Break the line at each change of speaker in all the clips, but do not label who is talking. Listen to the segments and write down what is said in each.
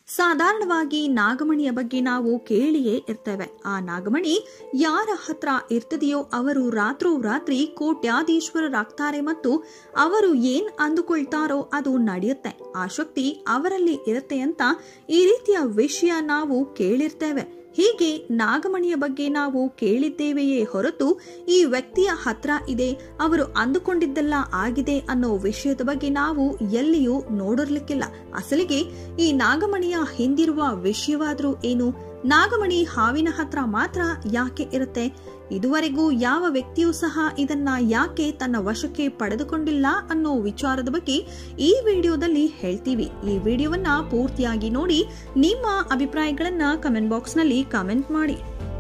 ಸಾಧಾರಣವಾಗಿ ನಾಗಮಣಿಯ ಬಗ್ಗೆ ನಾವು ಕೇಳಿಯೇ ಇರ್ತೇವೆ ಆ ನಾಗಮಣಿ ಯಾರ ಹತ್ರ ಇರ್ತದೆಯೋ ಅವರು ರಾತ್ರೋರಾತ್ರಿ ಕೋಟ್ಯಾಧೀಶ್ವರರಾಗ್ತಾರೆ ಮತ್ತು ಅವರು ಏನ್ ಅಂದುಕೊಳ್ತಾರೋ ಅದು ನಡೆಯುತ್ತೆ ಆ ಶಕ್ತಿ ಅವರಲ್ಲಿ ಇರುತ್ತೆ ಅಂತ ಈ ರೀತಿಯ ವಿಷಯ ನಾವು ಕೇಳಿರ್ತೇವೆ ಹೀಗೆ ನಾಗಮಣಿಯ ಬಗ್ಗೆ ನಾವು ಕೇಳಿದ್ದೇವೆಯೇ ಹೊರತು ಈ ವ್ಯಕ್ತಿಯ ಹತ್ರ ಇದೆ ಅವರು ಅಂದುಕೊಂಡಿದ್ದೆಲ್ಲ ಆಗಿದೆ ಅನ್ನೋ ವಿಷಯದ ಬಗ್ಗೆ ನಾವು ಎಲ್ಲಿಯೂ ನೋಡಿರ್ಲಿಕ್ಕಿಲ್ಲ ಅಸಲಿಗೆ ಈ ನಾಗಮಣಿಯ ಹಿಂದಿರುವ ವಿಷಯವಾದ್ರೂ ಏನು ನಾಗಮಣಿ ಹಾವಿನ ಹತ್ರ ಮಾತ್ರ ಯಾಕೆ ಇರುತ್ತೆ ಇದುವರೆಗೂ ಯಾವ ವ್ಯಕ್ತಿಯೂ ಸಹ ಇದನ್ನ ಯಾಕೆ ತನ್ನ ವಶಕ್ಕೆ ಪಡೆದುಕೊಂಡಿಲ್ಲ ಅನ್ನೋ ವಿಚಾರದ ಬಗ್ಗೆ ಈ ವಿಡಿಯೋದಲ್ಲಿ ಹೇಳ್ತೀವಿ ಈ ವಿಡಿಯೋವನ್ನ ಪೂರ್ತಿಯಾಗಿ ನೋಡಿ ನಿಮ್ಮ ಅಭಿಪ್ರಾಯಗಳನ್ನ ಕಮೆಂಟ್ ಬಾಕ್ಸ್ ನಲ್ಲಿ ಕಮೆಂಟ್ ಮಾಡಿ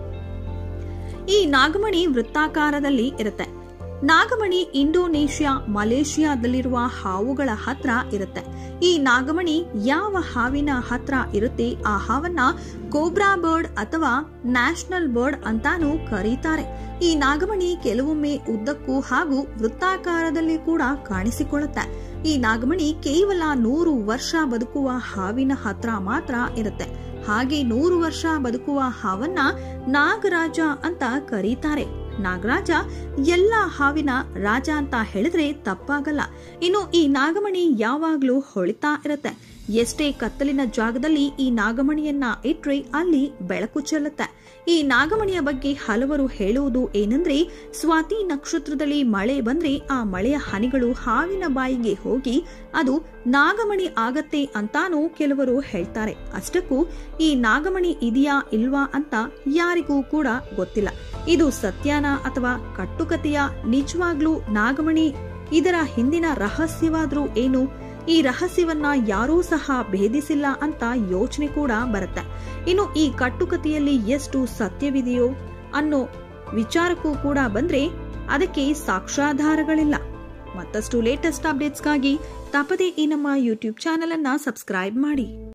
ಈ ನಾಗಮಣಿ ವೃತ್ತಾಕಾರದಲ್ಲಿ ಇರುತ್ತೆ ನಾಗಮಣಿ ಇಂಡೋನೇಷ್ಯಾ ಮಲೇಷಿಯಾದಲ್ಲಿರುವ ಹಾವುಗಳ ಹತ್ರ ಇರುತ್ತೆ ಈ ನಾಗಮಣಿ ಯಾವ ಹಾವಿನ ಹತ್ರ ಇರುತ್ತೆ ಆ ಹಾವನ್ನ ಕೋಬ್ರಾ ಬರ್ಡ್ ಅಥವಾ ನ್ಯಾಷನಲ್ ಬರ್ಡ್ ಅಂತಾನೂ ಕರೀತಾರೆ ಈ ನಾಗಮಣಿ ಕೆಲವೊಮ್ಮೆ ಉದ್ದಕ್ಕೂ ಹಾಗೂ ವೃತ್ತಾಕಾರದಲ್ಲಿ ಕೂಡ ಕಾಣಿಸಿಕೊಳ್ಳುತ್ತೆ ಈ ನಾಗಮಣಿ ಕೇವಲ ನೂರು ವರ್ಷ ಬದುಕುವ ಹಾವಿನ ಹತ್ರ ಮಾತ್ರ ಇರುತ್ತೆ ಹಾಗೆ ನೂರು ವರ್ಷ ಬದುಕುವ ಹಾವನ್ನ ನಾಗರಾಜ ಅಂತ ಕರೀತಾರೆ ನಾಗರಾಜ ಎಲ್ಲ ಹಾವಿನ ರಾಜ ಅಂತ ಹೇಳಿದ್ರೆ ತಪ್ಪಾಗಲ್ಲ ಇನ್ನು ಈ ನಾಗಮಣಿ ಯಾವಾಗ್ಲೂ ಹೊಳಿತಾ ಇರುತ್ತೆ ಎಷ್ಟೇ ಕತ್ತಲಿನ ಜಾಗದಲ್ಲಿ ಈ ನಾಗಮಣಿಯನ್ನ ಇಟ್ರೆ ಅಲ್ಲಿ ಬೆಳಕು ಚೆಲ್ಲುತ್ತೆ ಈ ನಾಗಮಣಿಯ ಬಗ್ಗೆ ಹಲವರು ಹೇಳುವುದು ಏನಂದ್ರೆ ಸ್ವಾತಿ ನಕ್ಷತ್ರದಲ್ಲಿ ಮಳೆ ಬಂದ್ರೆ ಆ ಮಳೆಯ ಹನಿಗಳು ಹಾವಿನ ಬಾಯಿಗೆ ಹೋಗಿ ಅದು ನಾಗಮಣಿ ಆಗತ್ತೆ ಅಂತಾನೂ ಕೆಲವರು ಹೇಳ್ತಾರೆ ಅಷ್ಟಕ್ಕೂ ಈ ನಾಗಮಣಿ ಇದೆಯಾ ಇಲ್ವಾ ಅಂತ ಯಾರಿಗೂ ಕೂಡ ಗೊತ್ತಿಲ್ಲ ಇದು ಸತ್ಯನಾ ಅಥವಾ ಕಟ್ಟುಕತೆಯ ನಿಜವಾಗ್ಲೂ ನಾಗಮಣಿ ಇದರ ಹಿಂದಿನ ರಹಸ್ಯವಾದ್ರೂ ಏನು ಈ ರಹಸ್ಯವನ್ನ ಯಾರೂ ಸಹ ಭೇದಿಸಿಲ್ಲ ಅಂತ ಯೋಚನೆ ಕೂಡ ಬರುತ್ತೆ ಇನ್ನು ಈ ಕಟ್ಟುಕತೆಯಲ್ಲಿ ಎಷ್ಟು ಸತ್ಯವಿದೆಯೋ ಅನ್ನೋ ವಿಚಾರಕ್ಕೂ ಕೂಡ ಬಂದ್ರೆ ಅದಕ್ಕೆ ಸಾಕ್ಷ್ಯಾಧಾರಗಳಿಲ್ಲ ಮತ್ತಷ್ಟು ಲೇಟೆಸ್ಟ್ ಅಪ್ಡೇಟ್ಸ್ಗಾಗಿ ತಪ್ಪದೇ ಈ ನಮ್ಮ ಯೂಟ್ಯೂಬ್ ಚಾನೆಲ್ ಅನ್ನ ಸಬ್ಸ್ಕ್ರೈಬ್ ಮಾಡಿ